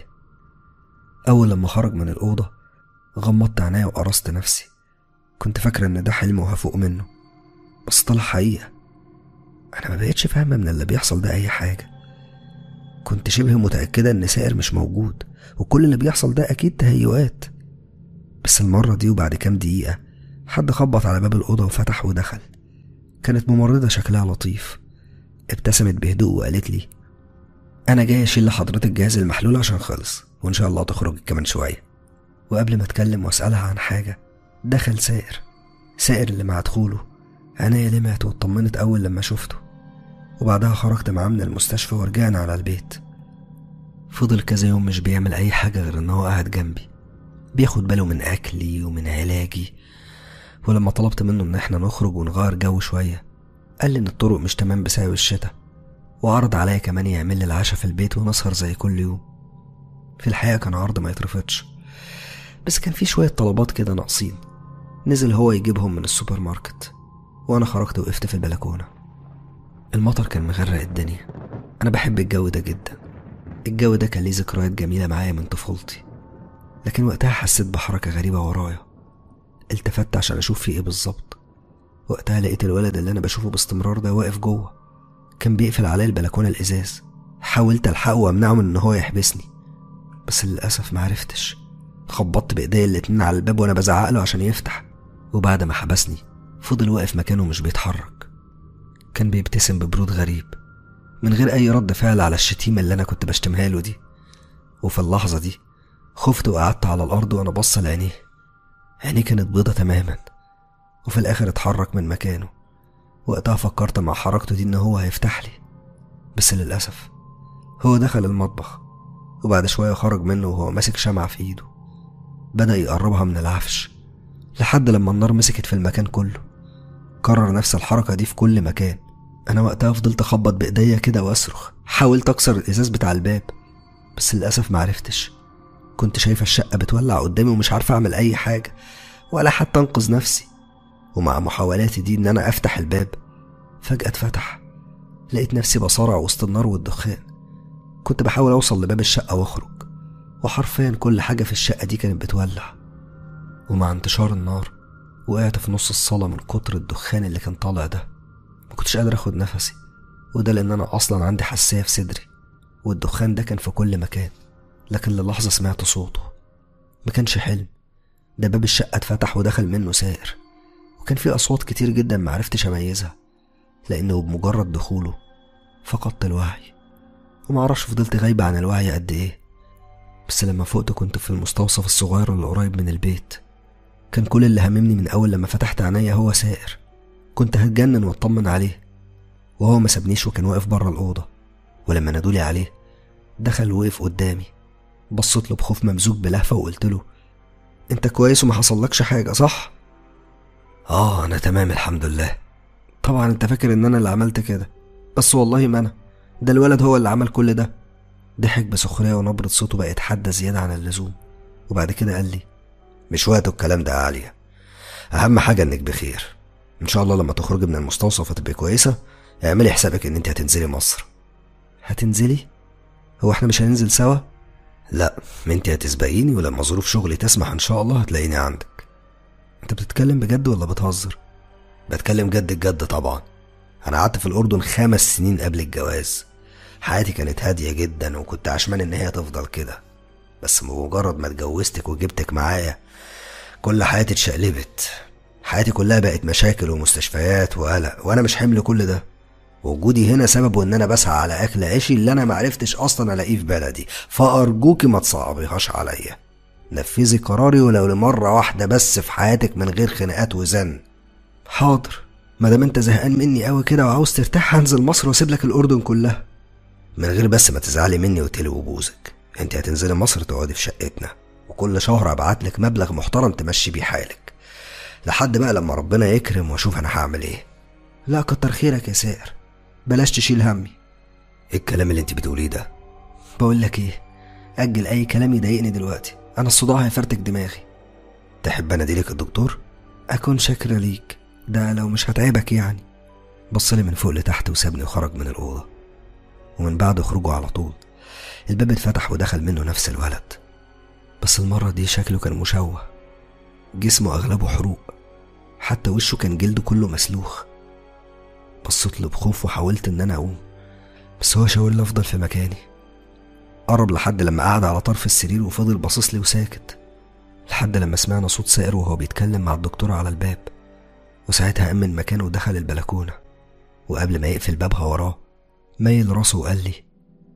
اول لما خرج من الاوضه غمضت عينيا وقرصت نفسي كنت فاكره ان ده حلم وهفوق منه بس طلع حقيقه انا ما بقتش فاهمه من اللي بيحصل ده اي حاجه كنت شبه متاكده ان سائر مش موجود وكل اللي بيحصل ده اكيد تهيؤات بس المره دي وبعد كام دقيقه حد خبط على باب الأوضة وفتح ودخل كانت ممرضة شكلها لطيف ابتسمت بهدوء وقالت لي أنا جاي أشيل لحضرتك جهاز المحلول عشان خلص وإن شاء الله تخرج كمان شوية وقبل ما أتكلم وأسألها عن حاجة دخل سائر سائر اللي مع دخوله عينيا لمعت واطمنت أول لما شفته وبعدها خرجت معاه من المستشفى ورجعنا على البيت فضل كذا يوم مش بيعمل أي حاجة غير إن هو قاعد جنبي بياخد باله من أكلي ومن علاجي ولما طلبت منه ان احنا نخرج ونغير جو شوية قال لي ان الطرق مش تمام بسبب الشتاء وعرض عليا كمان يعمل لي العشاء في البيت ونسهر زي كل يوم في الحقيقة كان عرض ما يترفضش بس كان في شوية طلبات كده ناقصين نزل هو يجيبهم من السوبر ماركت وانا خرجت وقفت في البلكونة المطر كان مغرق الدنيا أنا بحب الجو ده جدا الجو ده كان ليه ذكريات جميلة معايا من طفولتي لكن وقتها حسيت بحركة غريبة ورايا التفت عشان أشوف في إيه بالظبط وقتها لقيت الولد اللي أنا بشوفه باستمرار ده واقف جوه كان بيقفل عليا البلكونة الإزاز حاولت ألحقه وأمنعه من إن هو يحبسني بس للأسف معرفتش خبطت بإيديا الاتنين على الباب وأنا بزعق له عشان يفتح وبعد ما حبسني فضل واقف مكانه مش بيتحرك كان بيبتسم ببرود غريب من غير أي رد فعل على الشتيمة اللي أنا كنت بشتمها له دي وفي اللحظة دي خفت وقعدت على الأرض وأنا بص لعينيه عينيه كانت بيضة تماما وفي الآخر اتحرك من مكانه وقتها فكرت مع حركته دي إن هو هيفتح لي بس للأسف هو دخل المطبخ وبعد شوية خرج منه وهو ماسك شمعة في إيده بدأ يقربها من العفش لحد لما النار مسكت في المكان كله كرر نفس الحركة دي في كل مكان أنا وقتها فضلت أخبط بإيديا كده وأصرخ حاولت أكسر الإزاز بتاع الباب بس للأسف معرفتش كنت شايفة الشقة بتولع قدامي ومش عارفة أعمل أي حاجة ولا حتى أنقذ نفسي ومع محاولاتي دي إن أنا أفتح الباب فجأة اتفتح لقيت نفسي بصارع وسط النار والدخان كنت بحاول أوصل لباب الشقة وأخرج وحرفيا كل حاجة في الشقة دي كانت بتولع ومع انتشار النار وقعت في نص الصالة من كتر الدخان اللي كان طالع ده ما كنتش قادر اخد نفسي وده لان انا اصلا عندي حساسية في صدري والدخان ده كان في كل مكان لكن للحظة سمعت صوته ما كانش حلم ده باب الشقة اتفتح ودخل منه سائر وكان في أصوات كتير جدا معرفتش أميزها لأنه بمجرد دخوله فقدت الوعي ومعرفش فضلت غايبة عن الوعي قد إيه بس لما فقت كنت في المستوصف الصغير اللي قريب من البيت كان كل اللي هممني من أول لما فتحت عينيا هو سائر كنت هتجنن واطمن عليه وهو ما سابنيش وكان واقف بره الأوضة ولما نادولي عليه دخل وقف قدامي بصيت له بخوف ممزوج بلهفة وقلت له انت كويس وما حصلكش حاجة صح؟ اه انا تمام الحمد لله طبعا انت فاكر ان انا اللي عملت كده بس والله ما انا ده الولد هو اللي عمل كل ده ضحك بسخرية ونبرة صوته بقت حادة زيادة عن اللزوم وبعد كده قال لي مش وقت الكلام ده يا عالية أهم حاجة إنك بخير إن شاء الله لما تخرجي من المستوصف وتبقي كويسة اعملي حسابك إن أنت هتنزلي مصر هتنزلي؟ هو احنا مش هننزل سوا؟ لا أنت هتسبقيني ولما ظروف شغلي تسمح إن شاء الله هتلاقيني عندك انت بتتكلم بجد ولا بتهزر؟ بتكلم جد الجد طبعا أنا قعدت في الأردن خمس سنين قبل الجواز حياتي كانت هادية جدا وكنت عشمان إن هي تفضل كده بس بمجرد ما اتجوزتك وجبتك معايا كل حياتي اتشقلبت حياتي كلها بقت مشاكل ومستشفيات وقلق وانا مش حمل كل ده وجودي هنا سببه ان انا بسعى على اكل عيشي اللي انا معرفتش اصلا الاقيه في بلدي فارجوكي ما تصعبيهاش عليا نفذي قراري ولو لمرة واحدة بس في حياتك من غير خناقات وزن حاضر مادام انت زهقان مني قوي كده وعاوز ترتاح هنزل مصر واسيب لك الاردن كلها من غير بس ما تزعلي مني وتلوي بوزك انت هتنزلي مصر تقعدي في شقتنا وكل شهر ابعت لك مبلغ محترم تمشي بيه حالك لحد بقى لما ربنا يكرم واشوف انا هعمل ايه لا كتر خيرك يا سائر بلاش تشيل همي ايه الكلام اللي انت بتقوليه ده بقول لك ايه اجل اي كلام يضايقني دلوقتي انا الصداع هيفرتك دماغي تحب انا اديلك الدكتور اكون شاكرة ليك ده لو مش هتعبك يعني بصلي من فوق لتحت وسابني وخرج من الاوضه ومن بعد خروجه على طول الباب اتفتح ودخل منه نفس الولد بس المرة دي شكله كان مشوه جسمه أغلبه حروق حتى وشه كان جلده كله مسلوخ بصيت له بخوف وحاولت إن أنا أقوم بس هو شاور لي أفضل في مكاني قرب لحد لما قعد على طرف السرير وفضل باصص لي وساكت لحد لما سمعنا صوت سائر وهو بيتكلم مع الدكتورة على الباب وساعتها قام من مكانه ودخل البلكونة وقبل ما يقفل بابها وراه ميل راسه وقال لي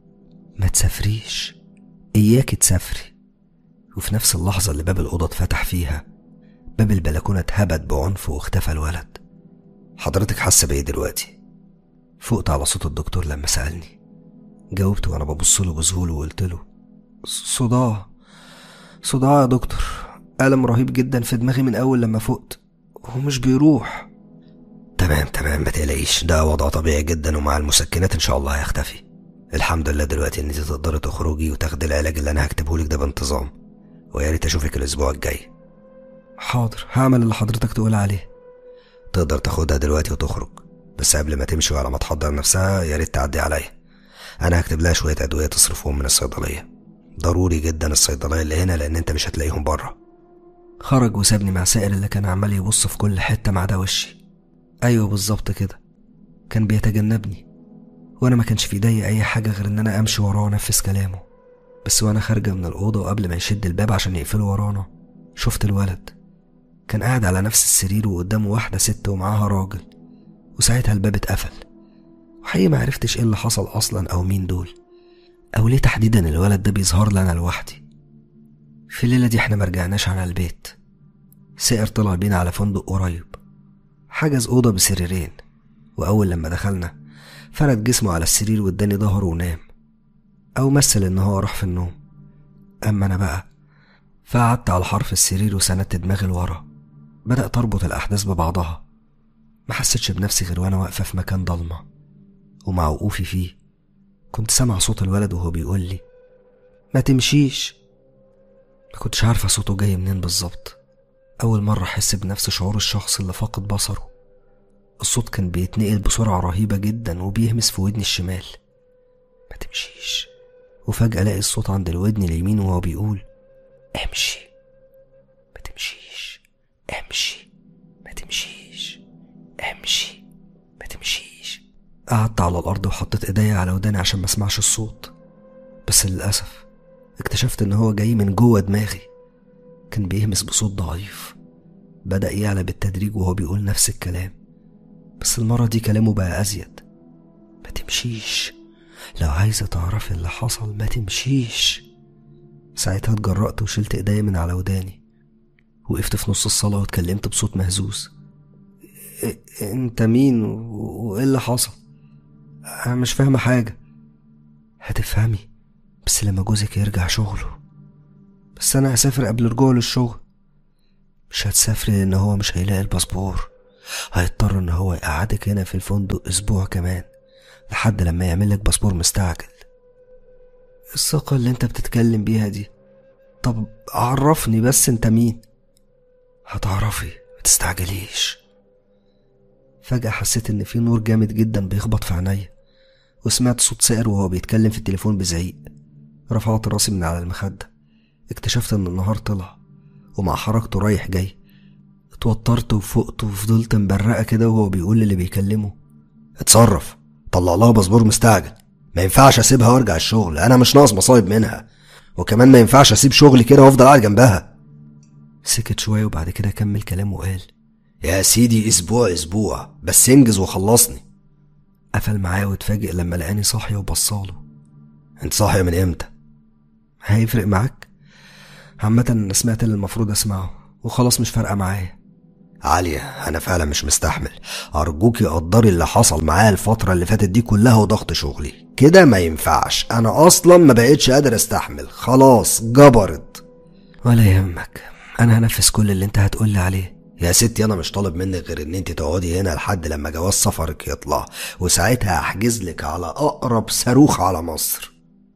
ما تسافريش إياك تسافري وفي نفس اللحظة اللي باب الأوضة اتفتح فيها باب البلكونة اتهبت بعنف واختفى الولد حضرتك حاسة بإيه دلوقتي؟ فقت على صوت الدكتور لما سألني جاوبت وأنا ببص له بذهول وقلت له صداع صداع يا دكتور ألم رهيب جدا في دماغي من أول لما فقت ومش بيروح تمام تمام ما تقلقيش ده وضع طبيعي جدا ومع المسكنات إن شاء الله هيختفي الحمد لله دلوقتي إن انت تقدري تخرجي وتاخدي العلاج اللي أنا هكتبه لك ده بانتظام ويا ريت أشوفك الأسبوع الجاي حاضر هعمل اللي حضرتك تقول عليه تقدر تاخدها دلوقتي وتخرج بس قبل ما تمشي وعلى ما تحضر نفسها يا ريت تعدي عليا انا هكتب لها شويه ادويه تصرفهم من الصيدليه ضروري جدا الصيدليه اللي هنا لان انت مش هتلاقيهم بره خرج وسابني مع سائر اللي كان عمال يبص في كل حتة ما عدا وشي أيوة بالظبط كده كان بيتجنبني وأنا ما كانش في ايديا أي حاجة غير إن أنا أمشي وراه وأنفذ كلامه بس وأنا خارجة من الأوضة وقبل ما يشد الباب عشان يقفله ورانا شفت الولد كان قاعد على نفس السرير وقدامه واحدة ست ومعاها راجل وساعتها الباب اتقفل وحقيقي ما عرفتش ايه اللي حصل أصلا أو مين دول أو ليه تحديدا الولد ده بيظهر لي أنا لوحدي في الليلة دي احنا مرجعناش على البيت سائر طلع بينا على فندق قريب حجز أوضة بسريرين وأول لما دخلنا فرد جسمه على السرير واداني ظهره ونام أو مثل إن هو راح في النوم أما أنا بقى فقعدت على حرف السرير وسندت دماغي لورا بدأت أربط الأحداث ببعضها ما حسيتش بنفسي غير وأنا واقفة في مكان ضلمة ومع وقوفي فيه كنت سامع صوت الولد وهو بيقول لي ما تمشيش ما كنتش عارفة صوته جاي منين بالظبط أول مرة أحس بنفس شعور الشخص اللي فاقد بصره الصوت كان بيتنقل بسرعة رهيبة جدا وبيهمس في ودني الشمال ما تمشيش وفجأة ألاقي الصوت عند الودن اليمين وهو بيقول امشي ما تمشيش امشي ما تمشيش امشي ما تمشيش قعدت على الأرض وحطيت إيديا على وداني عشان ما اسمعش الصوت بس للأسف اكتشفت إن هو جاي من جوه دماغي كان بيهمس بصوت ضعيف بدأ يعلى بالتدريج وهو بيقول نفس الكلام بس المرة دي كلامه بقى أزيد ما تمشيش لو عايزة تعرفي اللي حصل ما تمشيش ساعتها اتجرأت وشلت ايديا من على وداني وقفت في نص الصلاة واتكلمت بصوت مهزوز إيه انت مين و- وايه اللي حصل انا مش فاهمة حاجة هتفهمي بس لما جوزك يرجع شغله بس انا هسافر قبل رجوعه للشغل مش هتسافري لان هو مش هيلاقي الباسبور هيضطر ان هو يقعدك هنا في الفندق اسبوع كمان لحد لما يعمل لك باسبور مستعجل الثقة اللي انت بتتكلم بيها دي طب عرفني بس انت مين هتعرفي ما تستعجليش فجأة حسيت ان في نور جامد جدا بيخبط في عينيا وسمعت صوت سائر وهو بيتكلم في التليفون بزعيق رفعت راسي من على المخدة اكتشفت ان النهار طلع ومع حركته رايح جاي اتوترت وفقت وفضلت مبرقة كده وهو بيقول للي بيكلمه اتصرف طلع لها باسبور مستعجل ما ينفعش اسيبها وارجع الشغل انا مش ناقص مصايب منها وكمان ما ينفعش اسيب شغلي كده وافضل قاعد جنبها سكت شوية وبعد كده كمل كلامه وقال يا سيدي اسبوع اسبوع بس انجز وخلصني قفل معايا واتفاجئ لما لقاني صاحية وبصاله انت صاحية من امتى هيفرق معاك عامة انا سمعت اللي المفروض اسمعه وخلاص مش فارقة معايا عالية انا فعلا مش مستحمل ارجوكي قدري اللي حصل معايا الفترة اللي فاتت دي كلها وضغط شغلي كده ما ينفعش انا اصلا ما بقتش قادر استحمل خلاص جبرت ولا يهمك انا هنفذ كل اللي انت هتقولي عليه يا ستي انا مش طالب منك غير ان انت تقعدي هنا لحد لما جواز سفرك يطلع وساعتها احجز لك على اقرب صاروخ على مصر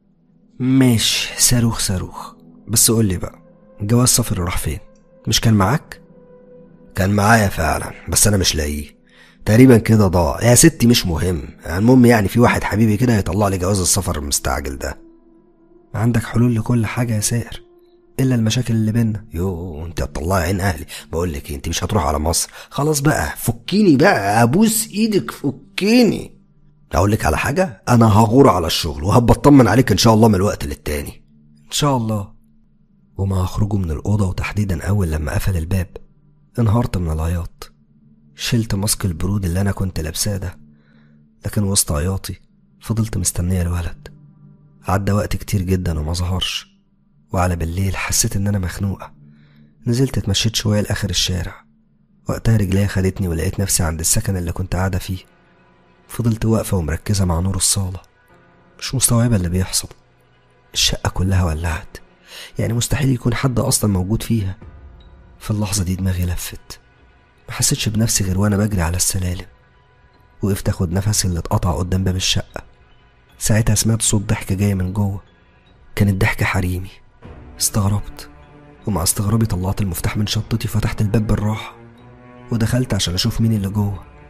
ماشي صاروخ صاروخ بس قولي بقى جواز سفر راح فين مش كان معاك كان معايا فعلا بس انا مش لاقيه تقريبا كده ضاع يا ستي مش مهم المهم يعني في واحد حبيبي كده هيطلع لي جواز السفر المستعجل ده عندك حلول لكل حاجة يا سائر إلا المشاكل اللي بينا يو انت هتطلعي عين اهلي بقول لك انت مش هتروح على مصر خلاص بقى فكيني بقى ابوس ايدك فكيني اقول لك على حاجه انا هغور على الشغل وهبقى اطمن عليك ان شاء الله من الوقت للتاني إن شاء الله ومع خروجه من الأوضة وتحديدا أول لما قفل الباب انهارت من العياط شلت ماسك البرود اللي أنا كنت لابساه ده لكن وسط عياطي فضلت مستنية الولد عدى وقت كتير جدا وما ظهرش وعلى بالليل حسيت إن أنا مخنوقة نزلت اتمشيت شوية لآخر الشارع وقتها رجليا خدتني ولقيت نفسي عند السكن اللي كنت قاعدة فيه فضلت واقفة ومركزة مع نور الصالة مش مستوعبة اللي بيحصل الشقة كلها ولعت يعني مستحيل يكون حد أصلا موجود فيها في اللحظة دي دماغي لفت ما حسيتش بنفسي غير وأنا بجري على السلالم وقفت أخد نفسي اللي اتقطع قدام باب الشقة ساعتها سمعت صوت ضحك جاي من جوه كانت ضحكة حريمي استغربت ومع استغرابي طلعت المفتاح من شنطتي وفتحت الباب بالراحة ودخلت عشان أشوف مين اللي جوه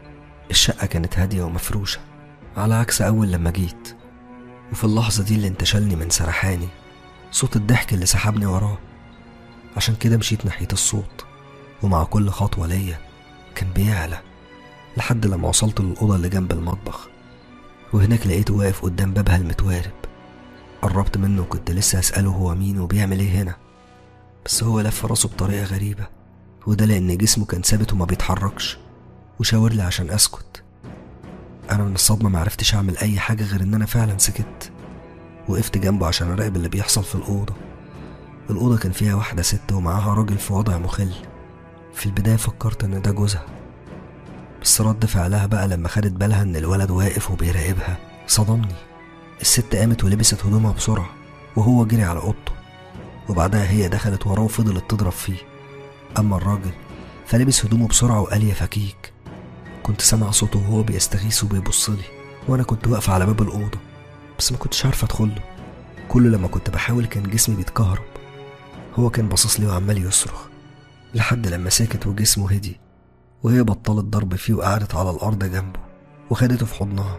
الشقة كانت هادية ومفروشة على عكس أول لما جيت وفي اللحظة دي اللي انتشلني من سرحاني صوت الضحك اللي سحبني وراه عشان كده مشيت ناحية الصوت ومع كل خطوة ليا كان بيعلى لحد لما وصلت للأوضة اللي جنب المطبخ وهناك لقيته واقف قدام بابها المتوارب قربت منه وكنت لسه أسأله هو مين وبيعمل ايه هنا بس هو لف راسه بطريقة غريبة وده لأن جسمه كان ثابت وما بيتحركش وشاور لي عشان أسكت أنا من الصدمة معرفتش أعمل أي حاجة غير إن أنا فعلا سكت وقفت جنبه عشان أراقب اللي بيحصل في الأوضة الأوضة كان فيها واحدة ست ومعاها راجل في وضع مخل في البداية فكرت إن ده جوزها بس رد فعلها بقى لما خدت بالها إن الولد واقف وبيراقبها صدمني الست قامت ولبست هدومها بسرعة وهو جري على أوضته وبعدها هي دخلت وراه وفضلت تضرب فيه أما الراجل فلبس هدومه بسرعة وقال يا فكيك كنت سامع صوته وهو بيستغيث وبيبصلي وأنا كنت واقفة على باب الأوضة بس ما كنتش عارفة أدخله كل لما كنت بحاول كان جسمي بيتكهرب هو كان باصص لي وعمال يصرخ لحد لما سكت وجسمه هدي وهي بطلت ضرب فيه وقعدت على الأرض جنبه وخدته في حضنها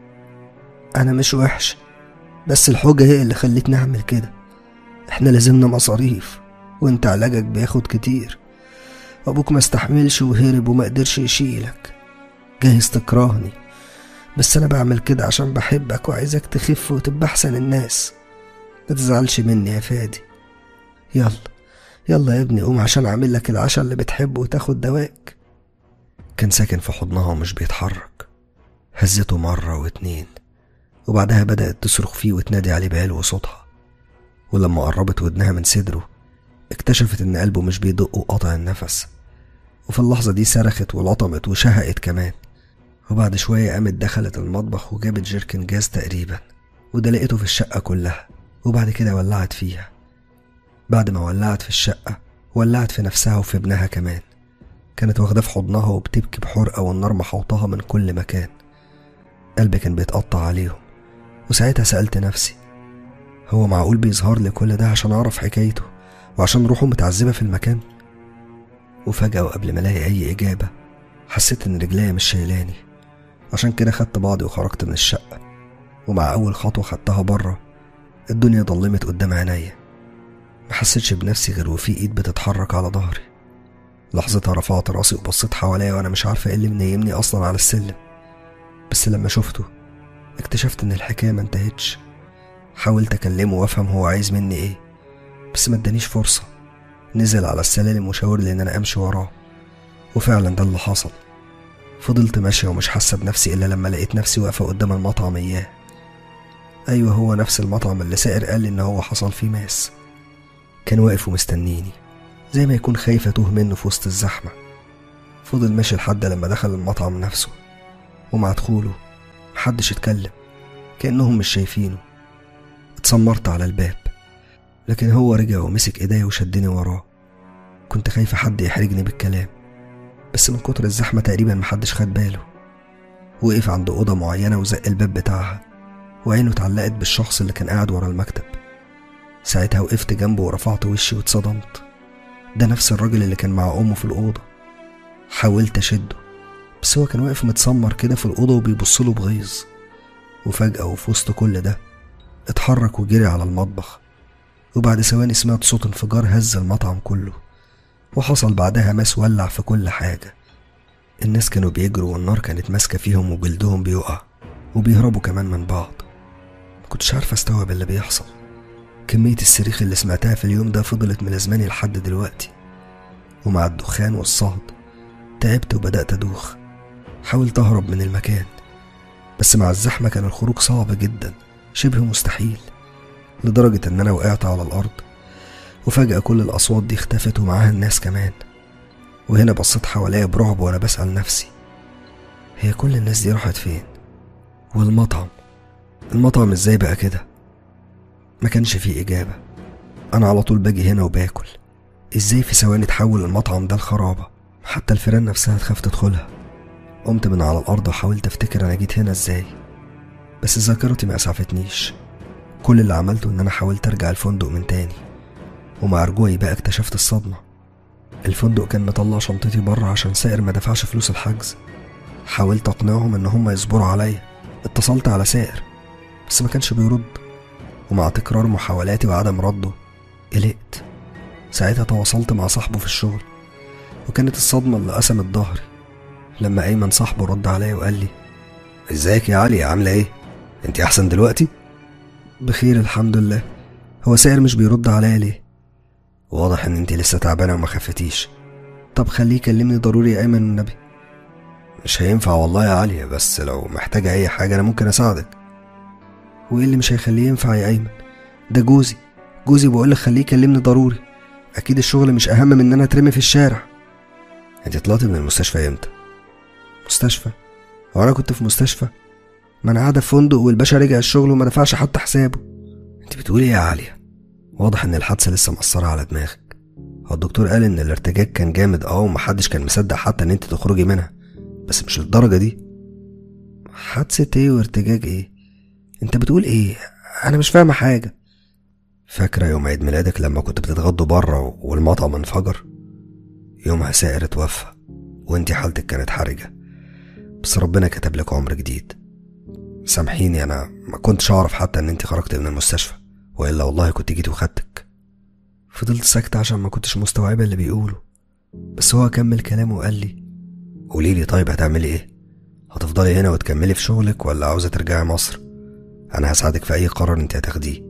أنا مش وحش بس الحوجة هي اللي خلتني أعمل كده إحنا لازمنا مصاريف وإنت علاجك بياخد كتير أبوك ما استحملش وهرب وما قدرش يشيلك جاهز تكرهني بس أنا بعمل كده عشان بحبك وعايزك تخف وتبقى أحسن الناس ما تزعلش مني يا فادي يلا يلا يا ابني قوم عشان أعمل لك العشاء اللي بتحبه وتاخد دواك كان ساكن في حضنها ومش بيتحرك هزته مرة واتنين وبعدها بدأت تصرخ فيه وتنادي عليه بعلو صوتها ولما قربت ودنها من صدره اكتشفت ان قلبه مش بيدق وقطع النفس وفي اللحظة دي صرخت ولطمت وشهقت كمان وبعد شوية قامت دخلت المطبخ وجابت جيركن جاز تقريبا وده لقيته في الشقة كلها وبعد كده ولعت فيها بعد ما ولعت في الشقة ولعت في نفسها وفي ابنها كمان كانت واخداه في حضنها وبتبكي بحرقة والنار محوطاها من كل مكان قلبي كان بيتقطع عليهم وساعتها سألت نفسي هو معقول بيظهر لي كل ده عشان أعرف حكايته وعشان روحه متعذبة في المكان وفجأة وقبل ما ألاقي أي إجابة حسيت إن رجليا مش شايلاني عشان كده خدت بعضي وخرجت من الشقة ومع أول خطوة خدتها بره الدنيا ضلمت قدام عينيا ما حسيتش بنفسي غير وفي إيد بتتحرك على ظهري لحظتها رفعت راسي وبصيت حواليا وأنا مش عارفة إيه اللي منيمني أصلا على السلم بس لما شفته اكتشفت إن الحكاية ما انتهتش حاولت أكلمه وأفهم هو عايز مني إيه بس ما ادانيش فرصة نزل على السلالم وشاور لي إن أنا أمشي وراه وفعلا ده اللي حصل فضلت ماشية ومش حاسة بنفسي إلا لما لقيت نفسي واقفة قدام المطعم إياه أيوة هو نفس المطعم اللي سائر قال لي إن هو حصل فيه ماس كان واقف ومستنيني زي ما يكون خايف أتوه منه في وسط الزحمة فضل ماشي لحد لما دخل المطعم نفسه ومع دخوله محدش اتكلم كأنهم مش شايفينه اتسمرت على الباب لكن هو رجع ومسك ايديا وشدني وراه كنت خايفة حد يحرجني بالكلام بس من كتر الزحمة تقريبا محدش خد باله وقف عند أوضة معينة وزق الباب بتاعها وعينه اتعلقت بالشخص اللي كان قاعد ورا المكتب ساعتها وقفت جنبه ورفعت وشي واتصدمت ده نفس الراجل اللي كان مع أمه في الأوضة حاولت أشده بس هو كان واقف متسمر كده في الأوضة وبيبصله بغيظ وفجأة وفي وسط كل ده اتحرك وجري على المطبخ وبعد ثواني سمعت صوت انفجار هز المطعم كله وحصل بعدها ماس ولع في كل حاجة الناس كانوا بيجروا والنار كانت ماسكة فيهم وجلدهم بيقع وبيهربوا كمان من بعض مكنتش عارفة استوعب اللي بيحصل كمية الصريخ اللي سمعتها في اليوم ده فضلت ملازماني لحد دلوقتي ومع الدخان والصهد تعبت وبدأت أدوخ حاولت أهرب من المكان بس مع الزحمة كان الخروج صعب جدا شبه مستحيل لدرجة إن أنا وقعت على الأرض وفجأة كل الأصوات دي اختفت ومعاها الناس كمان وهنا بصيت حواليا برعب وأنا بسأل نفسي هي كل الناس دي راحت فين والمطعم المطعم ازاي بقى كده ما كانش فيه إجابة أنا على طول باجي هنا وباكل ازاي في ثواني تحول المطعم ده لخرابة حتى الفيران نفسها تخاف تدخلها قمت من على الأرض وحاولت أفتكر أنا جيت هنا ازاي بس ذاكرتي ما أسعفتنيش كل اللي عملته إن أنا حاولت أرجع الفندق من تاني ومع رجوعي بقى اكتشفت الصدمة الفندق كان مطلع شنطتي بره عشان سائر ما دفعش فلوس الحجز حاولت أقنعهم إن هم يصبروا عليا اتصلت على سائر بس ما كانش بيرد ومع تكرار محاولاتي وعدم رده قلقت ساعتها تواصلت مع صاحبه في الشغل وكانت الصدمة اللي قسمت ظهري لما أيمن صاحبه رد عليا وقال لي ازيك يا علي عاملة ايه؟ انت احسن دلوقتي؟ بخير الحمد لله هو سائر مش بيرد عليا ليه واضح ان انت لسه تعبانة وما خفتيش طب خليه يكلمني ضروري يا أيمن النبي مش هينفع والله يا عليا بس لو محتاجة اي حاجة انا ممكن اساعدك وإيه اللي مش هيخليه ينفع يا أيمن ده جوزي جوزي بقولك خليه يكلمني ضروري أكيد الشغل مش أهم من إن أنا أترمي في الشارع انت طلعتي من المستشفى امتى؟ مستشفى هو أنا كنت في مستشفى ما أنا قاعدة في فندق والباشا رجع الشغل وما دفعش حتى حسابه انت بتقولي ايه يا عليا؟ واضح ان الحادثة لسه مأثرة على دماغك هو الدكتور قال ان الارتجاج كان جامد اه ومحدش كان مصدق حتى ان انت تخرجي منها بس مش للدرجة دي حادثة ايه وارتجاج ايه انت بتقول ايه انا مش فاهمة حاجة فاكرة يوم عيد ميلادك لما كنت بتتغدوا بره والمطعم انفجر؟ يومها سائر اتوفى وانتي حالتك كانت حرجة بس ربنا كتب لك عمر جديد سامحيني انا ما كنتش اعرف حتى ان انتي خرجت من المستشفى والا والله كنت جيت وخدتك فضلت ساكتة عشان ما كنتش مستوعبة اللي بيقوله بس هو كمل كلامه وقال لي قوليلي طيب هتعملي ايه هتفضلي هنا وتكملي في شغلك ولا عاوزة ترجعي مصر انا هساعدك في اي قرار انت هتاخديه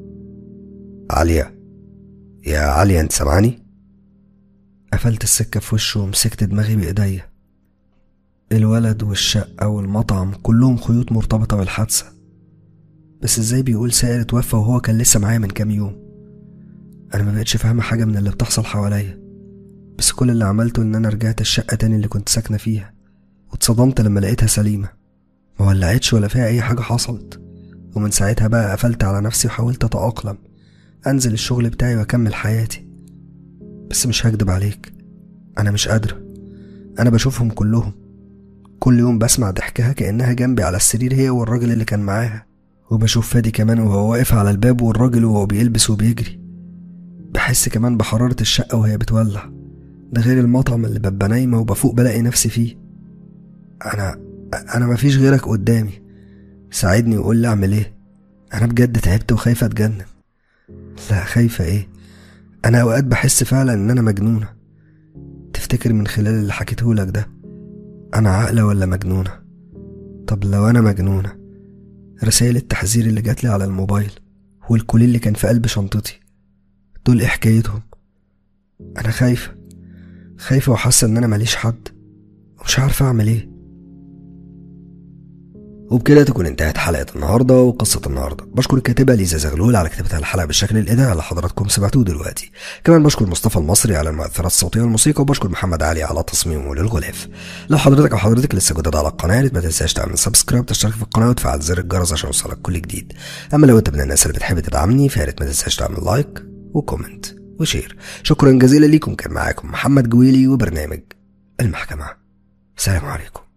عليا يا عليا انت سامعاني قفلت السكة في وشه ومسكت دماغي بإيديا الولد والشقة والمطعم كلهم خيوط مرتبطة بالحادثة بس ازاي بيقول سائر اتوفى وهو كان لسه معايا من كام يوم انا ما بقتش فاهمة حاجة من اللي بتحصل حواليا بس كل اللي عملته ان انا رجعت الشقة تاني اللي كنت ساكنة فيها واتصدمت لما لقيتها سليمة ما ولعتش ولا فيها اي حاجة حصلت ومن ساعتها بقى قفلت على نفسي وحاولت اتأقلم انزل الشغل بتاعي واكمل حياتي بس مش هكدب عليك انا مش قادرة انا بشوفهم كلهم كل يوم بسمع ضحكها كأنها جنبي على السرير هي والراجل اللي كان معاها وبشوف فادي كمان وهو واقف على الباب والراجل وهو بيلبس وبيجري بحس كمان بحرارة الشقة وهي بتولع ده غير المطعم اللي ببقى نايمة وبفوق بلاقي نفسي فيه أنا أنا مفيش غيرك قدامي ساعدني وقول لي أعمل إيه أنا بجد تعبت وخايفة أتجنن لا خايفة إيه أنا أوقات بحس فعلا إن أنا مجنونة تفتكر من خلال اللي حكيتهولك ده أنا عاقلة ولا مجنونة طب لو أنا مجنونة رسائل التحذير اللي جاتلي على الموبايل والكولي اللي كان في قلب شنطتي دول إيه حكايتهم أنا خايفة خايفة وحاسة إن أنا ماليش حد ومش عارفة أعمل إيه وبكده تكون انتهت حلقة النهاردة وقصة النهاردة بشكر الكاتبة ليزا زغلول على كتابة الحلقة بالشكل الإذاعي اللي حضراتكم سمعتوه دلوقتي كمان بشكر مصطفى المصري على المؤثرات الصوتية والموسيقى وبشكر محمد علي على تصميمه للغلاف لو حضرتك أو حضرتك لسه جداد على القناة ما تنساش تعمل سبسكرايب تشترك في القناة وتفعل زر الجرس عشان يوصلك كل جديد أما لو أنت من الناس اللي بتحب تدعمني فيا ريت ما تنساش تعمل لايك وكومنت وشير شكرا جزيلا ليكم كان معاكم محمد جويلي وبرنامج المحكمة سلام عليكم